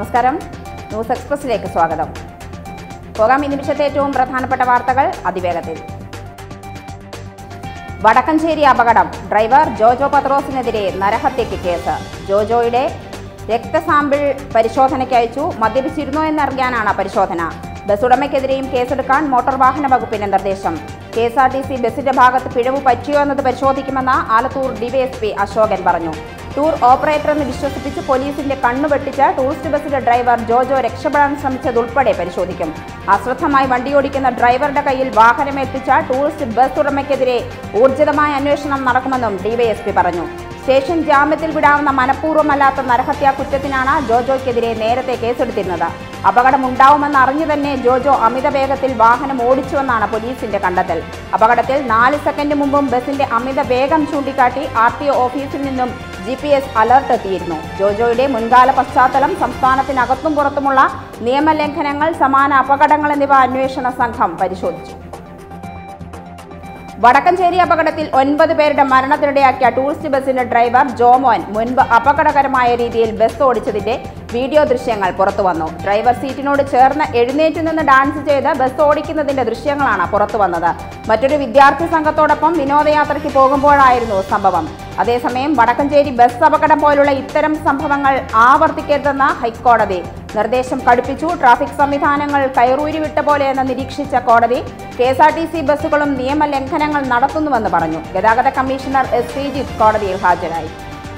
നമസ്കാരം ന്യൂസ് എക്സ്പ്രസിലേക്ക് സ്വാഗതം പോകാം ഈ നിമിഷത്തെ ഏറ്റവും പ്രധാനപ്പെട്ട വാർത്തകൾ അതിവേഗത്തിൽ വടക്കഞ്ചേരി അപകടം ഡ്രൈവർ ജോജോ പത്രോസിനെതിരെ നരഹത്യയ്ക്ക് കേസ് ജോജോയുടെ രക്തസാമ്പിൾ പരിശോധനയ്ക്ക് അയച്ചു മദ്യപിച്ചിരുന്നോ എന്നറിയാനാണ് പരിശോധന ബസ് ഉടമയ്ക്കെതിരെയും കേസെടുക്കാൻ മോട്ടോർ വാഹന വകുപ്പിന്റെ നിർദ്ദേശം K S R T C ബസിന്റെ ഭാഗത്ത് പിഴവ് പറ്റിയോ എന്നത് പരിശോധിക്കുമെന്ന് ആലത്തൂർ ഡിവൈഎസ്പി അശോകൻ പറഞ്ഞു ടൂർ ഓപ്പറേറ്റർ എന്ന് വിശ്വസിപ്പിച്ച് പോലീസിന്റെ കണ്ണു വെട്ടിച്ച ടൂറിസ്റ്റ് ബസിലെ ഡ്രൈവർ ജോജോ രക്ഷപ്പെടാൻ ശ്രമിച്ചതുൾപ്പെടെ പരിശോധിക്കും അശ്രദ്ധമായി വണ്ടിയോടിക്കുന്ന ഡ്രൈവറുടെ കയ്യിൽ വാഹനമേൽപ്പിച്ച ടൂറിസ്റ്റ് ബസ് ഉടമയ്ക്കെതിരെ ഊർജിതമായ അന്വേഷണം നടക്കുമെന്നും ഡിവൈഎസ്പി പറഞ്ഞു സ്റ്റേഷൻ ജാമ്യത്തിൽ വിടാവുന്ന മനഃപൂർവ്വമല്ലാത്ത നരഹത്യാ കുറ്റത്തിനാണ് ജോജോയ്ക്കെതിരെ നേരത്തെ കേസെടുത്തിരുന്നത് അപകടമുണ്ടാവുമെന്ന് അറിഞ്ഞു തന്നെ ജോജോ അമിത വേഗത്തിൽ വാഹനം ഓടിച്ചുവെന്നാണ് പോലീസിന്റെ കണ്ടെത്തൽ അപകടത്തിൽ നാല് സെക്കൻഡ് മുമ്പും ബസിന്റെ അമിത വേഗം ചൂണ്ടിക്കാട്ടി ആർ ടി ഒ ഓഫീസിൽ നിന്നും ജി പി എസ് അലർട്ട് എത്തിയിരുന്നു ജോജോയുടെ മുൻകാല പശ്ചാത്തലം സംസ്ഥാനത്തിനകത്തും പുറത്തുമുള്ള നിയമലംഘനങ്ങൾ സമാന അപകടങ്ങൾ എന്നിവ അന്വേഷണ സംഘം പരിശോധിച്ചു വടക്കഞ്ചേരി അപകടത്തിൽ ഒൻപത് പേരുടെ മരണത്തിനിടയാക്കിയ ടൂറിസ്റ്റ് ബസിന്റെ ഡ്രൈവർ ജോമോൻ മുൻപ് അപകടകരമായ രീതിയിൽ ബസ് ഓടിച്ചതിന്റെ വീഡിയോ ദൃശ്യങ്ങൾ പുറത്തുവന്നു ഡ്രൈവർ സീറ്റിനോട് ചേർന്ന് എഴുന്നേറ്റ് നിന്ന് ഡാൻസ് ചെയ്ത് ബസ് ഓടിക്കുന്നതിന്റെ ദൃശ്യങ്ങളാണ് പുറത്തുവന്നത് മറ്റൊരു വിദ്യാർത്ഥി സംഘത്തോടൊപ്പം വിനോദയാത്രയ്ക്ക് പോകുമ്പോഴായിരുന്നു സംഭവം അതേസമയം വടക്കഞ്ചേരി ബസ് അപകടം പോലുള്ള ഇത്തരം സംഭവങ്ങൾ ആവർത്തിക്കരുതെന്ന് ഹൈക്കോടതി നിർദ്ദേശം കടുപ്പിച്ചു ട്രാഫിക് സംവിധാനങ്ങൾ കയറൂരി വിട്ട പോലെയെന്ന് നിരീക്ഷിച്ച കോടതി K S R T C ബസ്സുകളും നിയമലംഘനങ്ങൾ നടത്തുന്നുവെന്ന് പറഞ്ഞു ഗതാഗത കമ്മീഷണർ എസ് ശ്രീജിത്ത് കോടതിയിൽ ഹാജരായി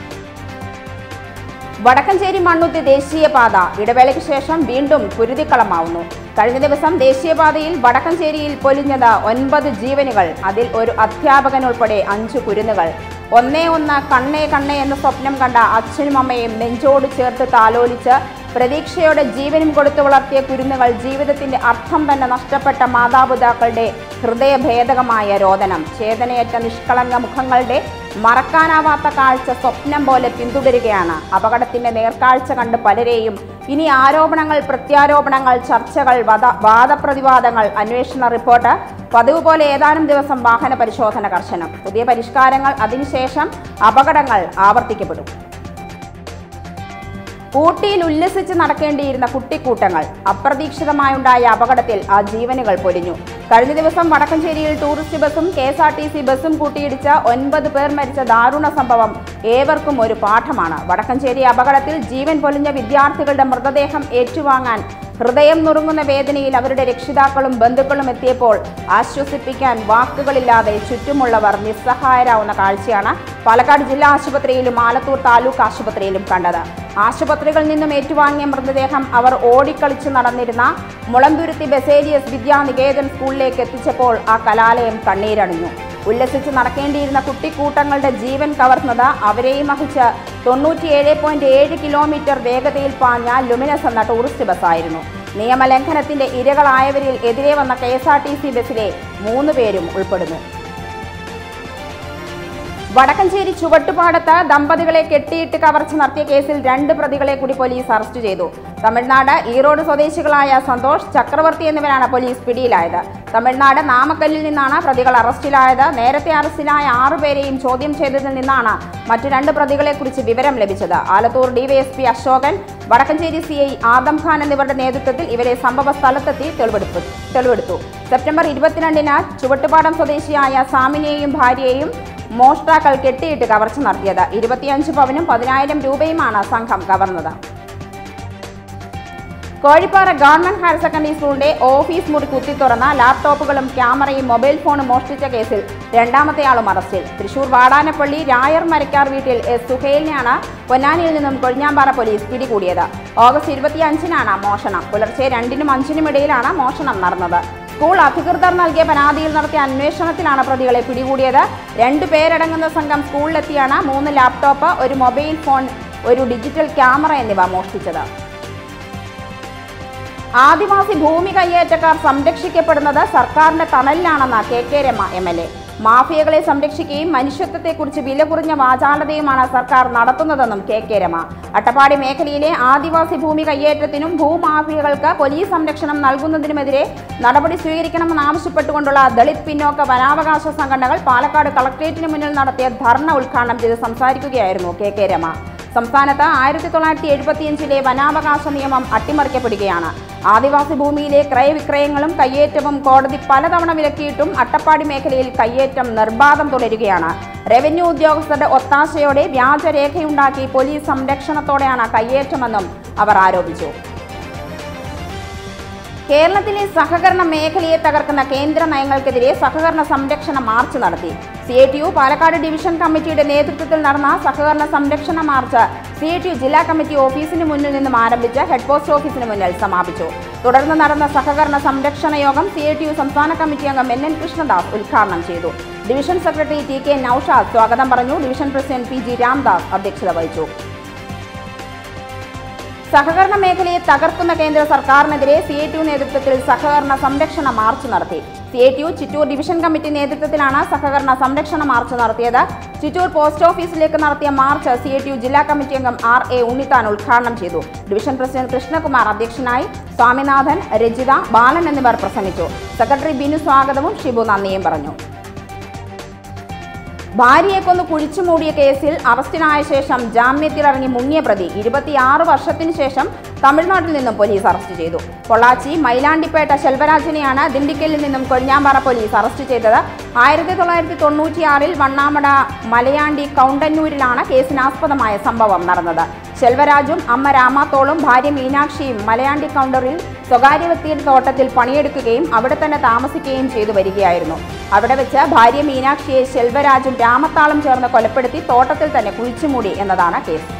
വടക്കഞ്ചേരി മണ്ണുത്തി ദേശീയപാത ഇടവേളയ്ക്ക് ശേഷം വീണ്ടും കുരുതിക്കളമാവുന്നു കഴിഞ്ഞ ദിവസം ദേശീയപാതയിൽ വടക്കഞ്ചേരിയിൽ പൊലിഞ്ഞത് ഒൻപത് ജീവനുകൾ അതിൽ ഒരു അധ്യാപകൻ ഉൾപ്പെടെ അഞ്ചു കുരുന്നുകൾ ഒന്നേ ഒന്ന് കണ്ണേ കണ്ണേ എന്ന സ്വപ്നം കണ്ട അച്ഛനും അമ്മയും നെഞ്ചോട് ചേർത്ത് താലോലിച്ച് പ്രതീക്ഷയോടെ ജീവനും കൊടുത്തു വളർത്തിയ കുരുന്നുകൾ ജീവിതത്തിന്റെ അർത്ഥം തന്നെ നഷ്ടപ്പെട്ട മാതാപിതാക്കളുടെ ഹൃദയഭേദകമായ രോദനം ചേതനയേറ്റ നിഷ്കളങ്ക മുഖങ്ങളുടെ മറക്കാനാവാത്ത കാഴ്ച സ്വപ്നം പോലെ പിന്തുടരുകയാണ് അപകടത്തിന്റെ നേർക്കാഴ്ച കണ്ട് പലരെയും ഇനി ആരോപണങ്ങൾ പ്രത്യാരോപണങ്ങൾ ചർച്ചകൾ വധ വാദപ്രതിവാദങ്ങൾ അന്വേഷണ റിപ്പോർട്ട് പതിവ് പോലെ ഏതാനും ദിവസം വാഹന പരിശോധന കർശനം പുതിയ പരിഷ്കാരങ്ങൾ അതിനുശേഷം അപകടങ്ങൾ ആവർത്തിക്കപ്പെടും ഊട്ടിയിൽ ഉല്ലസിച്ച് നടക്കേണ്ടിയിരുന്ന കുട്ടിക്കൂട്ടങ്ങൾ അപ്രതീക്ഷിതമായുണ്ടായ അപകടത്തിൽ ആ ജീവനുകൾ പൊലിഞ്ഞു കഴിഞ്ഞ ദിവസം വടക്കഞ്ചേരിയിൽ ടൂറിസ്റ്റ് ബസും K S R T C ബസും കൂട്ടിയിടിച്ച ഒൻപത് പേർ മരിച്ച ദാരുണ സംഭവം ഏവർക്കും ഒരു പാഠമാണ് വടക്കഞ്ചേരി അപകടത്തിൽ ജീവൻ പൊലിഞ്ഞ വിദ്യാർത്ഥികളുടെ മൃതദേഹം ഏറ്റുവാങ്ങാൻ ഹൃദയം നുറുങ്ങുന്ന വേദനയിൽ അവരുടെ രക്ഷിതാക്കളും ബന്ധുക്കളും എത്തിയപ്പോൾ ആശ്വസിപ്പിക്കാൻ വാക്കുകളില്ലാതെ ചുറ്റുമുള്ളവർ നിസ്സഹായരാവുന്ന കാഴ്ചയാണ് പാലക്കാട് ജില്ലാ ആശുപത്രിയിലും ആലത്തൂർ താലൂക്ക് ആശുപത്രിയിലും കണ്ടത് ആശുപത്രികളിൽ നിന്നും ഏറ്റുവാങ്ങിയ മൃതദേഹം അവർ ഓടിക്കളിച്ച് നടന്നിരുന്ന മുളമ്പുരുത്തി ബസേലിയസ് വിദ്യാനികേതൻ സ്കൂളിലേക്ക് എത്തിച്ചപ്പോൾ ആ കലാലയം കണ്ണീരണിഞ്ഞു ഉല്ലസിച്ച് നടക്കേണ്ടിയിരുന്ന കുട്ടിക്കൂട്ടങ്ങളുടെ ജീവൻ കവർന്നത് അവരെയും വഹിച്ച് തൊണ്ണൂറ്റിയേഴ് പോയിന്റ് ഏഴ് കിലോമീറ്റർ വേഗതയിൽ പാഞ്ഞ ലുമിനസ് എന്ന ടൂറിസ്റ്റ് ബസ്സായിരുന്നു നിയമലംഘനത്തിന്റെ ഇരകളായവരിൽ എതിരെ വന്ന K S R T C ബസ്സിലെ മൂന്ന് പേരും ഉൾപ്പെടുന്നു വടക്കഞ്ചേരി ചുവട്ടുപാടത്ത് ദമ്പതികളെ കെട്ടിയിട്ട് കവർച്ച നടത്തിയ കേസിൽ രണ്ട് പ്രതികളെ കൂടി പോലീസ് അറസ്റ്റ് ചെയ്തു തമിഴ്നാട് ഈറോഡ് സ്വദേശികളായ സന്തോഷ് ചക്രവർത്തി എന്നിവരാണ് പോലീസ് പിടിയിലായത് തമിഴ്നാട് നാമക്കല്ലിൽ നിന്നാണ് പ്രതികൾ അറസ്റ്റിലായത് നേരത്തെ അറസ്റ്റിലായ ആറുപേരെയും ചോദ്യം ചെയ്തതിൽ നിന്നാണ് മറ്റു രണ്ട് പ്രതികളെ കുറിച്ച് വിവരം ലഭിച്ചത് Alathur DYSP Ashokan Vadakkanchery C I Adam Khan എന്നിവരുടെ നേതൃത്വത്തിൽ ഇവരെ സംഭവ സ്ഥലത്തെത്തി തെളിവെടുത്തു തെളിവെടുത്തു സെപ്റ്റംബർ ഇരുപത്തിരണ്ടിന് ചുവട്ടുപാടം സ്വദേശിയായ സാമിനെയും ഭാര്യയെയും മോഷ്ടാക്കൾ കെട്ടിയിട്ട് കവർച്ച നടത്തിയത് ഇരുപത്തിയഞ്ച് പവനും പതിനായിരം രൂപയുമാണ് സംഘം കവർന്നത് കോഴിപ്പാറ ഗവൺമെന്റ് ഹയർ സെക്കൻഡറി സ്കൂളിന്റെ ഓഫീസ് മുറി കുത്തി തുറന്ന ലാപ്ടോപ്പുകളും ക്യാമറയും മൊബൈൽ ഫോണും മോഷ്ടിച്ച കേസിൽ രണ്ടാമത്തെയാളും അറസ്റ്റിൽ തൃശൂർ വാടാനപ്പള്ളി രായർ മരക്കാർ വീട്ടിൽ എസ് സുഹേലിനെയാണ് പൊന്നാനിയിൽ നിന്നും കൊഴിഞ്ഞാമ്പാറ പോലീസ് പിടികൂടിയത് ഓഗസ്റ്റ് ഇരുപത്തിയഞ്ചിനാണ് മോഷണം പുലർച്ചെ രണ്ടിനും അഞ്ചിനും ഇടയിലാണ് മോഷണം നടന്നത് സ്കൂൾ അധികൃതർ നൽകിയ പരാതിയിൽ നടത്തിയ അന്വേഷണത്തിലാണ് പ്രതികളെ പിടികൂടിയത് രണ്ടു പേരടങ്ങുന്ന സംഘം സ്കൂളിലെത്തിയാണ് മൂന്ന് ലാപ്ടോപ്പ് ഒരു മൊബൈൽ ഫോൺ ഒരു ഡിജിറ്റൽ ക്യാമറ എന്നിവ മോഷ്ടിച്ചത് ആദിവാസി ഭൂമി കയ്യേറ്റക്കാർ സംരക്ഷിക്കപ്പെടുന്നത് സർക്കാരിന്റെ തണലിലാണെന്ന് K K Rama M L A മാഫിയകളെ സംരക്ഷിക്കുകയും മനുഷ്യത്വത്തെക്കുറിച്ച് വില കുറഞ്ഞ വാചാലതയുമാണ് സർക്കാർ നടത്തുന്നതെന്നും കെ കെ രമ അട്ടപ്പാടി മേഖലയിലെ ആദിവാസി ഭൂമി കയ്യേറ്റത്തിനും ഭൂമാഫിയകൾക്ക് പോലീസ് സംരക്ഷണം നൽകുന്നതിനുമെതിരെ നടപടി സ്വീകരിക്കണമെന്നാവശ്യപ്പെട്ടുകൊണ്ടുള്ള ദളിത് പിന്നോക്ക വനാവകാശ സംഘടനകൾ പാലക്കാട് കളക്ട്രേറ്റിന് മുന്നിൽ നടത്തിയ ധർണ ഉദ്ഘാടനം ചെയ്ത് സംസാരിക്കുകയായിരുന്നു കെ കെ രമ സംസ്ഥാനത്ത് ആയിരത്തി തൊള്ളായിരത്തി എഴുപത്തിയഞ്ചിലെ വനാവകാശ നിയമം അട്ടിമറിക്കപ്പെടുകയാണ് ആദിവാസി ഭൂമിയിലെ ക്രയവിക്രയങ്ങളും കയ്യേറ്റവും കോടതി പലതവണ വിലക്കിയിട്ടും അട്ടപ്പാടി മേഖലയിൽ കയ്യേറ്റം നിർബാധം തുടരുകയാണ് റവന്യൂ ഉദ്യോഗസ്ഥരുടെ ഒത്താശയോടെ വ്യാജരേഖയുണ്ടാക്കി പോലീസ് സംരക്ഷണത്തോടെയാണ് കയ്യേറ്റമെന്നും അവർ ആരോപിച്ചു കേരളത്തിലെ സഹകരണ മേഖലയെ തകർക്കുന്ന കേന്ദ്ര നയങ്ങൾക്കെതിരെ സഹകരണ സംരക്ഷണ മാർച്ച് നടത്തി C I T U Palakkad division കമ്മിറ്റിയുടെ നേതൃത്വത്തിൽ നടന്ന സഹകരണ സംരക്ഷണ march C I T U ജില്ലാ കമ്മിറ്റി ഓഫീസിന് മുന്നിൽ നിന്നും ആരംഭിച്ച് ഹെഡ് പോസ്റ്റ് ഓഫീസിന് മുന്നിൽ സമാപിച്ചു തുടർന്ന് നടന്ന സഹകരണ സംരക്ഷണ യോഗം സി എ ടി യു സംസ്ഥാന കമ്മിറ്റി അംഗം എൻ എൻ കൃഷ്ണദാസ് ഉദ്ഘാടനം ചെയ്തു division secretary T K Noushad സ്വാഗതം പറഞ്ഞു division president P G Ramdas അധ്യക്ഷത വഹിച്ചു സഹകരണ മേഖലയെ തകർക്കുന്ന കേന്ദ്ര സർക്കാരിനെതിരെ സി എ ടി യു നേതൃത്വത്തിൽ സഹകരണ സംരക്ഷണ മാർച്ച് നടത്തി C I T U Chittur division committee നേതൃത്വത്തിലാണ് സഹകരണ സംരക്ഷണ മാർച്ച് നടത്തിയത് ചിറ്റൂർ പോസ്റ്റ് ഓഫീസിലേക്ക് നടത്തിയ march C I T U ജില്ലാ കമ്മിറ്റി അംഗം ആർ എ ഉണ്ണിത്താൻ ഉദ്ഘാടനം ചെയ്തു ഡിവിഷൻ പ്രസിഡന്റ് കൃഷ്ണകുമാർ അധ്യക്ഷനായി സ്വാമിനാഥൻ രജിത ബാലൻ എന്നിവർ പ്രസംഗിച്ചു സെക്രട്ടറി ബിനു സ്വാഗതവും ഷിബു നന്ദിയും പറഞ്ഞു ഭാര്യയെ കൊന്ന് കുഴിച്ചു മൂടിയ കേസിൽ അറസ്റ്റിനായ ശേഷം ജാമ്യത്തിലിറങ്ങി മുങ്ങിയ പ്രതി ഇരുപത്തിയാറ് വർഷത്തിനു ശേഷം തമിഴ്നാട്ടിൽ നിന്നും പോലീസ് അറസ്റ്റ് ചെയ്തു പൊള്ളാച്ചി മൈലാണ്ടിപ്പേട്ട ശെൽവരാജിനെയാണ് ദിണ്ടിക്കലിൽ നിന്നും കൊഴിഞ്ഞാമ്പാറ പോലീസ് അറസ്റ്റ് ചെയ്തത് ആയിരത്തി തൊള്ളായിരത്തി തൊണ്ണൂറ്റിയാറിൽ വണ്ണാമട മലയാണ്ടി കൗണ്ടന്നൂരിലാണ് കേസിനാസ്പദമായ സംഭവം നടന്നത് ശെൽവരാജും അമ്മ രാമാത്തോളും ഭാര്യ മീനാക്ഷിയും മലയാണ്ടി കൗണ്ടറിൽ സ്വകാര്യ വ്യക്തിയുടെ തോട്ടത്തിൽ പണിയെടുക്കുകയും അവിടെ തന്നെ താമസിക്കുകയും ചെയ്തു വരികയായിരുന്നു അവിടെ വെച്ച് ഭാര്യ മീനാക്ഷിയെ ശെൽവരാജും രാമത്താളും ചേർന്ന് കൊലപ്പെടുത്തി തോട്ടത്തിൽ തന്നെ കുഴിച്ചുമൂടി എന്നതാണ് കേസ്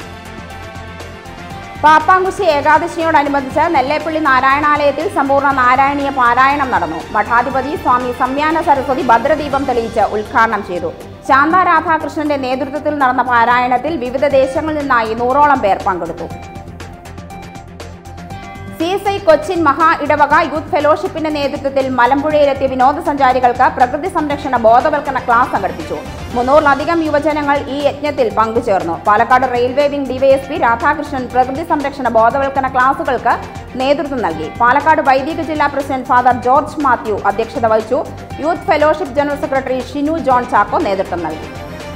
പാപ്പാങ്കുശി ഏകാദശിയോടനുബന്ധിച്ച് നെല്ലേപ്പള്ളി നാരായണാലയത്തിൽ സമ്പൂർണ്ണ നാരായണീയ പാരായണം നടന്നു മഠാധിപതി സ്വാമി സംയാന സരസ്വതി ഭദ്രദീപം തെളിയിച്ച് ഉദ്ഘാടനം ചെയ്തു ശാന്ത രാധാകൃഷ്ണന്റെ നേതൃത്വത്തിൽ നടന്ന പാരായണത്തിൽ വിവിധ ദേശങ്ങളിൽ നിന്നായി നൂറോളം പേർ പങ്കെടുത്തു സി എസ് ഐ കൊച്ചിൻ മഹാ ഇടവക യൂത്ത് ഫെലോഷിപ്പിന്റെ നേതൃത്വത്തിൽ മലമ്പുഴയിലെത്തിയ വിനോദസഞ്ചാരികൾക്ക് പ്രകൃതി സംരക്ഷണ ബോധവൽക്കരണ ക്ലാസ് സംഘടിപ്പിച്ചു മുന്നൂറിലധികം യുവജനങ്ങൾ ഈ യജ്ഞത്തിൽ പങ്കുചേർന്നു Palakkad railway wing DYSP Radhakrishnan പ്രകൃതി സംരക്ഷണ ബോധവൽക്കരണ ക്ലാസുകൾക്ക് നേതൃത്വം നൽകി പാലക്കാട് വൈദിക ജില്ലാ പ്രസിഡന്റ് ഫാദർ ജോർജ് മാത്യു അധ്യക്ഷത വഹിച്ചു youth fellowship general secretary Shinu John Chacko നേതൃത്വം നൽകി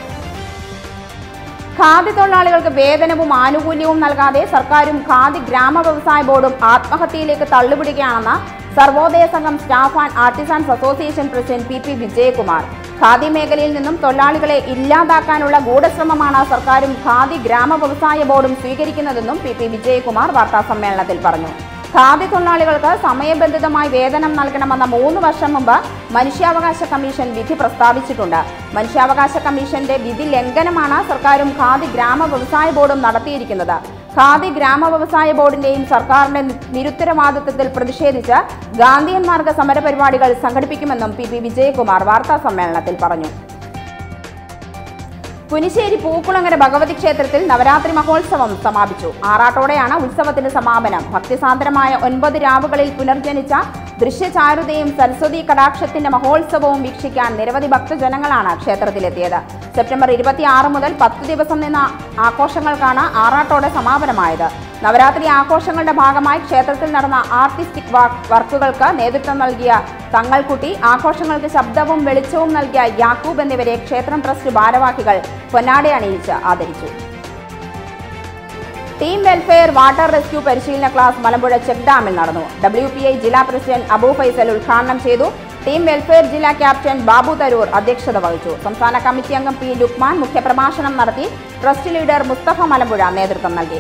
ഖാദി തൊഴിലാളികൾക്ക് വേതനവും ആനുകൂല്യവും നൽകാതെ സർക്കാരും ഖാദി ഗ്രാമ വ്യവസായ ബോർഡും ആത്മഹത്യയിലേക്ക് തള്ളുപിടിക്കുകയാണെന്ന് Sarvodaya Sangham staff and artisans association president P P Vijayakumar khadi മേഖലയിൽ നിന്നും തൊഴിലാളികളെ ഇല്ലാതാക്കാനുള്ള ഗൂഢശ്രമമാണ് സർക്കാരും ഖാദി ഗ്രാമ വ്യവസായ ബോർഡും സ്വീകരിക്കുന്നതെന്നും പി പി വിജയകുമാർ വാർത്താസമ്മേളനത്തിൽ പറഞ്ഞു ഖാദി തൊഴിലാളികൾക്ക് സമയബന്ധിതമായി വേതനം നൽകണമെന്ന മൂന്ന് വർഷം മുമ്പ് മനുഷ്യാവകാശ കമ്മീഷൻ വിധി പ്രസ്താവിച്ചിട്ടുണ്ട് മനുഷ്യാവകാശ കമ്മീഷന്റെ വിധി ലംഘനമാണ് സർക്കാരും ഖാദി ഗ്രാമ വ്യവസായ ബോർഡും നടത്തിയിരിക്കുന്നത് ഖാദി ഗ്രാമ വ്യവസായ ബോർഡിന്റെയും സർക്കാരിന്റെ നി- നിരുത്തരവാദിത്വത്തിൽ പ്രതിഷേധിച്ച് ഗാന്ധിയൻ മാർഗ സമരപരിപാടികൾ സംഘടിപ്പിക്കുമെന്നും പി പി വിജയകുമാർ വാർത്താ സമ്മേളനത്തിൽ പറഞ്ഞു പുനിശ്ശേരി പൂക്കുളങ്ങര ഭഗവതി ക്ഷേത്രത്തിൽ നവരാത്രി മഹോത്സവം സമാപിച്ചു ആറാട്ടോടെയാണ് ഉത്സവത്തിന്റെ സമാപനം ഭക്തിസാന്ദ്രമായ ഒൻപത് രാവുകളിൽ പുനർജനിച്ച ദൃശ്യചാരുതയും സരസ്വതി കടാക്ഷത്തിന്റെ മഹോത്സവവും വീക്ഷിക്കാൻ നിരവധി ഭക്തജനങ്ങളാണ് ക്ഷേത്രത്തിലെത്തിയത് സെപ്റ്റംബർ ഇരുപത്തിയാറ് മുതൽ പത്ത് ദിവസം നിന്ന ആഘോഷങ്ങൾക്കാണ് ആറാട്ടോടെ സമാപനമായത് നവരാത്രി ആഘോഷങ്ങളുടെ ഭാഗമായി ക്ഷേത്രത്തിൽ നടന്ന ആർട്ടിസ്റ്റിക് വാ- വർക്കുകൾക്ക് നേതൃത്വം നൽകിയ തങ്ങൾക്കുട്ടി ആഘോഷങ്ങൾക്ക് ശബ്ദവും വെളിച്ചവും നൽകിയ യാക്കൂബ് എന്നിവരെ ക്ഷേത്രം ട്രസ്റ്റ് ഭാരവാഹികൾ പൊന്നാട അണിയിച്ച് ആദരിച്ചു ടീം വെൽഫെയർ വാട്ടർ റെസ്ക്യൂ പരിശീലന ക്ലാസ് മലമ്പുഴ ചെക്ക് ഡാമിൽ നടന്നു ഡബ്ല്യു പി ഐ ജില്ലാ പ്രസിഡന്റ് അബു ഫൈസൽ ഉദ്ഘാടനം ചെയ്തു ടീം വെൽഫെയർ ജില്ലാ ക്യാപ്റ്റൻ ബാബു തരൂർ അധ്യക്ഷത വഹിച്ചു സംസ്ഥാന കമ്മിറ്റി അംഗം പി ലുക്മാൻ മുഖ്യപ്രഭാഷണം നടത്തി ട്രസ്റ്റ് ലീഡർ മുസ്തഫ മലമ്പുഴ നേതൃത്വം നൽകി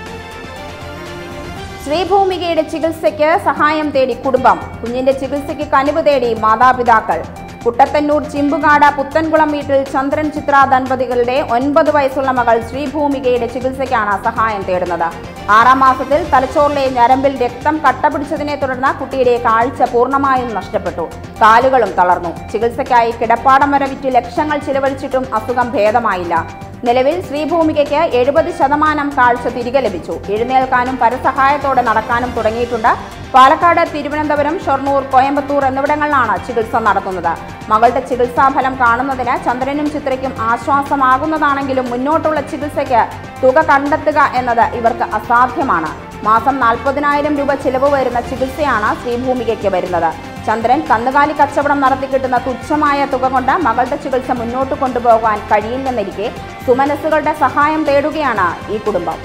ശ്രീഭൂമികയുടെ ചികിത്സയ്ക്ക് സഹായം തേടി കുടുംബം കുഞ്ഞിന്റെ ചികിത്സയ്ക്ക് കനിവ് തേടി മാതാപിതാക്കൾ കുട്ടത്തന്നൂർ ചിമ്പുകാട് പുത്തൻകുളം വീട്ടിൽ ചന്ദ്രൻ ചിത്ര ദമ്പതികളുടെ ഒൻപത് വയസ്സുള്ള മകൾ ശ്രീഭൂമികയുടെ ചികിത്സയ്ക്കാണ് സഹായം തേടുന്നത് ആറാം മാസത്തിൽ തലച്ചോറിലെ ഞരമ്പിൽ രക്തം കട്ടപിടിച്ചതിനെ തുടർന്ന് കുട്ടിയുടെ കാഴ്ച പൂർണ്ണമായും നഷ്ടപ്പെട്ടു കാലുകളും തളർന്നു ചികിത്സയ്ക്കായി കിടപ്പാടം വരെ വിറ്റ് ലക്ഷങ്ങൾ ചിലവഴിച്ചിട്ടും അസുഖം ഭേദമായില്ല നിലവിൽ ശ്രീഭൂമികയ്ക്ക് എഴുപത് ശതമാനം കാഴ്ച തിരികെ ലഭിച്ചു എഴുന്നേൽക്കാനും പരസഹായത്തോടെ നടക്കാനും തുടങ്ങിയിട്ടുണ്ട് പാലക്കാട് തിരുവനന്തപുരം ഷൊർണൂർ കോയമ്പത്തൂർ എന്നിവിടങ്ങളിലാണ് ചികിത്സ നടത്തുന്നത് മകളുടെ ചികിത്സാഫലം കാണുന്നതിന് ചന്ദ്രനും ചിത്രയ്ക്കും ആശ്വാസമാകുന്നതാണെങ്കിലും മുന്നോട്ടുള്ള ചികിത്സയ്ക്ക് തുക കണ്ടെത്തുക എന്നത് ഇവർക്ക് അസാധ്യമാണ് മാസം നാൽപ്പതിനായിരം രൂപ ചിലവ് വരുന്ന ചികിത്സയാണ് ശ്രീഭൂമികയ്ക്ക് വരുന്നത് ചന്ദ്രൻ കന്നുകാലി കച്ചവടം നടത്തി കിട്ടുന്ന തുച്ഛമായ തുക കൊണ്ട് മകളുടെ ചികിത്സ മുന്നോട്ട് കൊണ്ടുപോകാൻ കഴിയില്ലെന്നിരിക്കെ സുമനസ്സുകളുടെ സഹായം തേടുകയാണ് ഈ കുടുംബം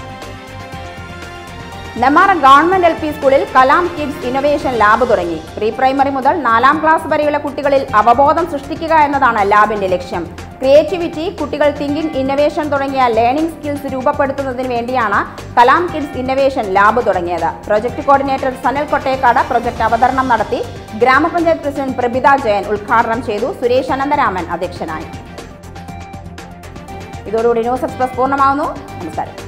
നെമ്മാറ ഗവൺമെന്റ് എൽ പി സ്കൂളിൽ കലാം കിഡ്സ് ഇന്നൊവേഷൻ ലാബ് തുടങ്ങി പ്രീ പ്രൈമറി മുതൽ നാലാം ക്ലാസ് വരെയുള്ള കുട്ടികളിൽ അവബോധം സൃഷ്ടിക്കുക എന്നതാണ് ലാബിന്റെ ലക്ഷ്യം ക്രിയേറ്റിവിറ്റി കുട്ടികൾ തിങ്കിംഗ് ഇന്നൊവേഷൻ തുടങ്ങിയ ലേണിംഗ് സ്കിൽസ് രൂപപ്പെടുത്തുന്നതിന് വേണ്ടിയാണ് കലാം കിഡ്സ് ഇന്നൊവേഷൻ ലാബ് തുടങ്ങിയത് project coordinator Sanal Kottekkad project അവതരണം നടത്തി ഗ്രാമപഞ്ചായത്ത് പ്രസിഡന്റ് പ്രഭിത ജയൻ ഉദ്ഘാടനം ചെയ്തു സുരേഷ് അനന്തരാമൻ അധ്യക്ഷനായി ഇതോടുകൂടി ന്യൂസ് എക്സ്പ്രസ് പൂർണ്ണമാകുന്നു നമസ്കാരം